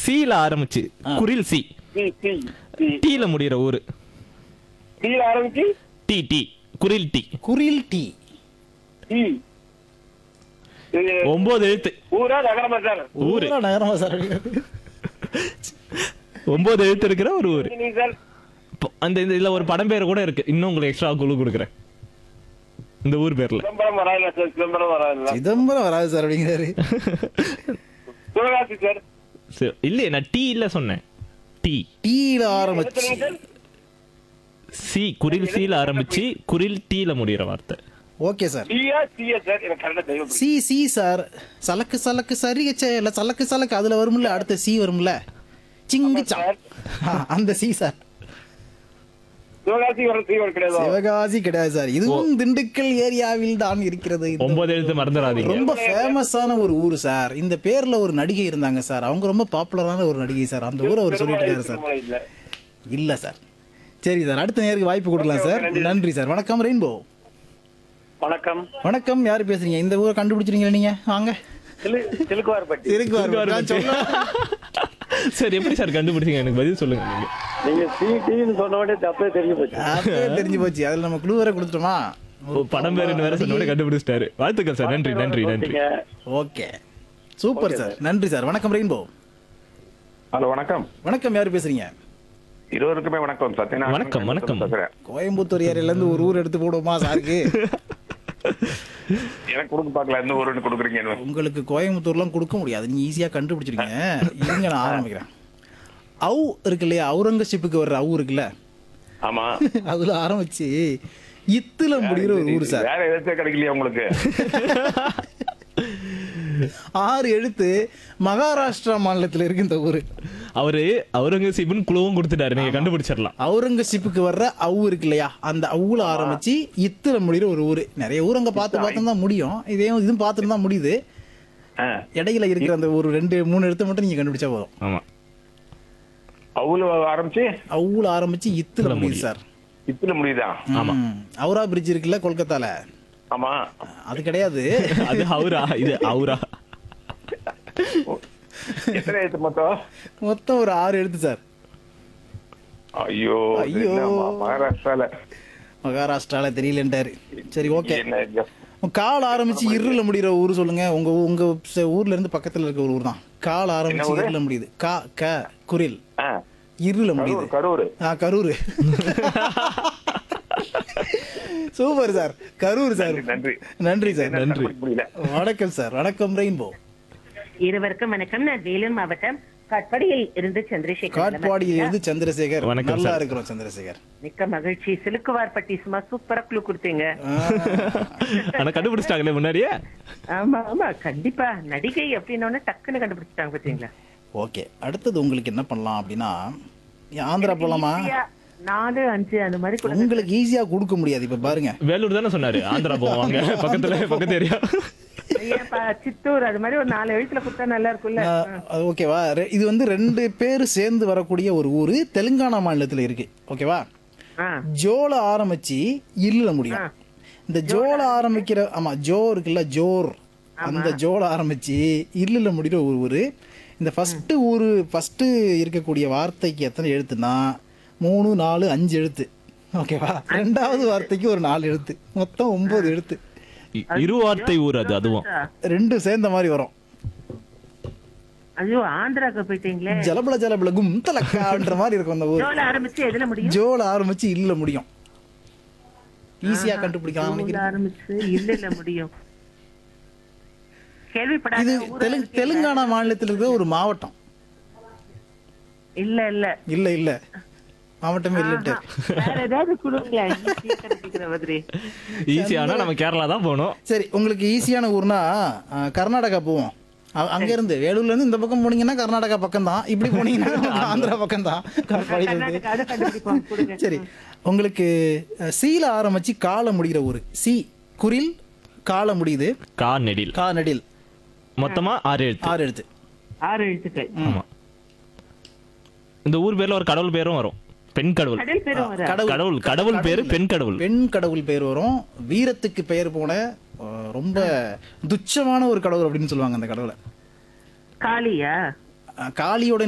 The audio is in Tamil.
சீல ஆரம்பிச்சு குரில் சி சி சி சி டீல முடியிற ஊரு சீல ஆரம்பிச்சு டி டி குரில் டி குரில் டி சி இது ஒன்பது எழுத்து ஊரா நகரமா சார் ஊரு ஊரா நகரமா சார் ஒன்பது எழுத்து இருக்கிற ஒரு ஊரு நீங்க சார் இப்போ அந்த இந்த இதுல ஒரு படம் பேர் கூட இருக்கு இன்னும் உங்களுக்கு எக்ஸ்ட்ரா குழு கொடுக்குறேன் இந்த ஊர் பேர்ல சிதம்பரம் வராதுல சார் சிதம்பரம் வராதுல சிதம்பரம் வராது சார் அப்படிங்கிறாரு சிவகாசி சார் சரி, இல்லையே நான் டீ இல்ல சொன்னேன் டீ டீல ஆரம்பிச்சு சொல்லுங்க சார் சி குரில் சீல ஆரம்பிச்சு குரில் டீல முடியிற வார்த்தை ஓகே சார் சியா சியா சார் எனக்கு கரெக்டா தெரியும் சி சி சார் சலக்கு சலக்கு சரி இல்ல சலக்கு சலக்கு அதுல வரும்ல அடுத்த சி வரும்ல சிங்கு சா ஆ, அந்த சி சார் சிவகாசி வர சி வர கிடையாது சிவகாசி கிடையாது சார் இதுவும் திண்டுக்கல் ஏரியாவில் தான் இருக்கிறது இந்த ஒன்பது எழுத்து மறந்துடாதீங்க ரொம்ப ஃபேமஸான ஒரு ஊர் சார் இந்த பேர்ல ஒரு நடிகை இருந்தாங்க சார் அவங்க ரொம்ப பாப்புலரான ஒரு நடிகை சார் அந்த ஊரை அவர் சொல்லிட்டு இருக்காரு சார் திருமலை இல்ல இல்ல சார் சரி சார் அடுத்த நேருக்கு வாய்ப்பு கொடுக்கலாம் சார் நன்றி சார் வணக்கம் ரெயின்போ வணக்கம் வணக்கம் யார் பேசுறீங்க இந்த ஊரை கண்டுபிடிச்சிருக்கீங்களா நீங்க வாங்க சிலு- சிலுக்குவார்பட்டி இருக்கு நான் சொல்ல- சார் எப்படி சார் கண்டுபிடிச்சீங்க எனக்கு பதில் சொல்லுங்க நீங்க நீங்க சி டின்னு சொன்ன உடனே தப்பே தெரிஞ்சு போச்சு அப்பவே தெரிஞ்சு போச்சு அதுல நம்ம குழு வேற கொடுத்துட்டோமா ஓ, படம் பேருன்னு வேற சொன்ன உடனே கண்டுபிடிச்சிட்டாரு வாழ்த்துக்கள் சார் நன்றி நன்றி நன்றி ஓகே சூப்பர் சார் நன்றி சார் வணக்கம் ரெயின்போ ஹலோ வணக்கம் வணக்கம் யார் பேசுறீங்க இருவருக்குமே வணக்கம் சத்யநாராயணன் வணக்கம், வணக்கம். பேசுறேன் கோயம்புத்தூர் ஏரியால இருந்து ஒரு ஊர் எடுத்து போடுவோமா சாருக்கு எனக்கு கொடுக்க பார்க்கல எந்த ஊருன்னு கொடுக்குறீங்க உங்களுக்கு கோயம்புத்தூர்லாம் கொடுக்க முடியாது நீங்க ஈஸியா கண்டுபிடிச்சிருக்கீங்க இருங்க நான் ஆரம்பிக்கிறேன் அவு இருக்கு இல்லையா அவுரங்கசீப்புக்கு வர்ற அவு இருக்குல்ல ஆமா அதுல ஆரம்பிச்சு இத்துல முடிகிற ஒரு ஊர் சார் வேற எதாச்சும் கிடைக்கலையா உங்களுக்கு ஆறு எழுத்து மகாராஷ்டிரா மாநிலத்துல இருக்கு இந்த ஊரு அவரு அவுரங்கசீப்னு குழுவும் கொடுத்துட்டாரு நீங்க கண்டுபிடிச்சிடலாம் அவுரங்கசீப்புக்கு வர்ற அவு இருக்கு இல்லையா அந்த அவுல ஆரம்பிச்சு இத்துல முடிகிற ஒரு ஊரு நிறைய ஊர் அங்க பார்த்து பார்த்து தான் முடியும் இதே இதுவும் பார்த்துட்டு தான் முடியுது ஆ, இடையில இருக்கிற அந்த ஒரு ரெண்டு மூணு எழுத்து மட்டும் நீங்க கண்டுபிடிச்சா போதும் ஆமா அவ்வளவு ஆரம்பிச்சு அவுல ஆரம்பிச்சு இத்துல முடியுது சார் இத்துல முடியுதா ஆமா ம். அவுரா பிரிட்ஜ் இருக்குல்ல கொல்கத்தால ஆமா அது கிடையாது அது அவுரா இது அவுரா எத்தனை எழுத்து மொத்தம் மொத்தம் ஒரு ஆறு எழுத்து சார் ஐயோ இது ஐயோ. என்ன ம- மகாராஷ்டிரால மகாராஷ்டிரால தெரியலன்ட்டாரு சரி ஓகே என்ன இது? கால் ஆரம்பிச்சு இருள முடிகிற ஊர் சொல்லுங்க உங்க உங்க ச- ஊர்ல இருந்து பக்கத்துல இருக்க ஒரு ஊர் தான் கால் ஆரம்பிச்சு ஊரு? இருள முடியுது கா க குரில் ஆ, இருள முடியுது கரூர் கரூர் ஆ Karur super sir Karur sir நன்றி நன்றி சார் என்ன கண்டுபிடிக்க முடியல வணக்கம் சார் வணக்கம் ரெயின்போ இருவருக்கும் வணக்கம் நான் வேலூர் மாவட்டம் காட்பாடியில் இருந்து சந்திரசேகர் காட்பாடியில் இருந்து சந்திரசேகர் வணக்கம் நல்லா சார். இருக்கிறோம் சந்திரசேகர் மிக்க மகிழ்ச்சி சிலுக்குவார்பட்டி சும்மா சூப்பரா குழு கொடுத்தீங்க ஆ, ஆனா கண்டுபிடிச்சிட்டாங்களே முன்னாடியே ஆமா ஆமா கண்டிப்பா நடிகை அப்படின்னோடனே டக்குன்னு கண்டுபிடிச்சிட்டாங்க பாத்தீங்களா ஓகே அடுத்தது உங்களுக்கு என்ன பண்ணலாம் அப்படின்னா ஆந்திரா போலாமா ஈஸியா நாலு அஞ்சு அந்த மாதிரி கொடுங்க உங்களுக்கு ஈஸியா கொடுக்க முடியாது இப்ப பாருங்க வேலூர் தானே சொன்னாரு ஆந்திரா போவாங்க பக்கத்துல பக்கத்து ஏரியா ஐயாப்பா, சித்தூர் அது மாதிரி ஒரு நாலு எழுத்துல கொடுத்தா நல்லா இருக்கும்ல ஆஹ், ஓகேவா ரெ- இது வந்து ரெண்டு பேர் சேர்ந்து வரக்கூடிய ஒரு ஊரு தெலுங்கானா மாநிலத்துல இருக்கு ஓகேவா ஆ, ஜோல ஆரம்பிச்சு இல்ல முடியும் இந்த ஜோல ஆரம்பிக்கிற ஆமா ஜோ இருக்குல்ல ஜோர் அந்த ஜோல ஆரம்பிச்சு இல்ல முடிகிற ஒரு ஊரு இந்த ஃபர்ஸ்ட் ஊரு ஃபர்ஸ்ட் இருக்கக்கூடிய வார்த்தைக்கு எத்தனை எழுத்துனா மூணு நாலு அஞ்சு எழுத்து ஓகேவா ரெண்டாவது வார்த்தைக்கு ஒரு நாலு எழுத்து மொத்தம் ஒன்பது எழுத்து இ- இரு வார்த்தை ஊர் அது அதுவும் ரெண்டும் சேர்ந்த மாதிரி வரும் ஐயோ ஆந்திராக்கு போயிட்டீங்களே ஜலபல ஜலபல கும் தலக்கான்ற மாதிரி இருக்கும் அந்த ஊர் ஜோல ஆரம்பிச்சு எதுல முடியும் ஜோல ஆரம்பிச்சு இல்ல முடியும் ஈஸியா கண்டுபிடிக்கலாம் ஜோல நினைக்கிறேன் ஆரம்பிச்சு இல்ல இல்ல முடியும் கேள்விப்படாத இது ஊரா தெலுங்கு இருக்கீங்களா? தெலுங்கானா மாநிலத்தில் இருக்கிற ஒரு மாவட்டம் இல்ல இல்ல இல்ல இல்ல மாவட்டமே இல்லட்டு வேற ஏதாவது கொடுங்களேன் ஈஸியா கண்டுபிடிக்கிற மாதிரி ஈஸியானா நம்ம கேரளா தான் போகணும் சரி உங்களுக்கு ஈஸியான ஊர்னா அஹ், கர்நாடகா போவோம் அ- அங்க இருந்து வேலூர்ல இருந்து இந்த பக்கம் போனீங்கன்னா கர்நாடகா பக்கம் தான் இப்படி போனீங்கன்னா நமக்கு ஆந்திரா பக்கம் தான் காட்பாடியில இருந்து கர்நாடகா அதை கண்டுபிடிப்போம் கொடுங்க சரி உங்களுக்கு அஹ், சீல ஆரம்பிச்சு கால முடிகிற ஊர் சி குரில் கால முடியுது கா நெடில் கா நெடில் மொத்தமா ஆறு எழுத்து ஆறு எழுத்து ஆறு எழுத்துக்கள் ஆமா இந்த ஊர் பேர்ல ஒரு கடவுள் பேரும் வரும் பெண் கடவுள் கடல் பேரும் வர கடவுள் கடவுள் கடவுள் பேரு பெண் கடவுள் பெண் கடவுள் பெயர் வரும் வீரத்துக்கு பெயர் போன அஹ், ரொம்ப துச்சமான ஒரு கடவுள் அப்படின்னு சொல்லுவாங்க அந்த கடவுளை காளியா அஹ், காளியோட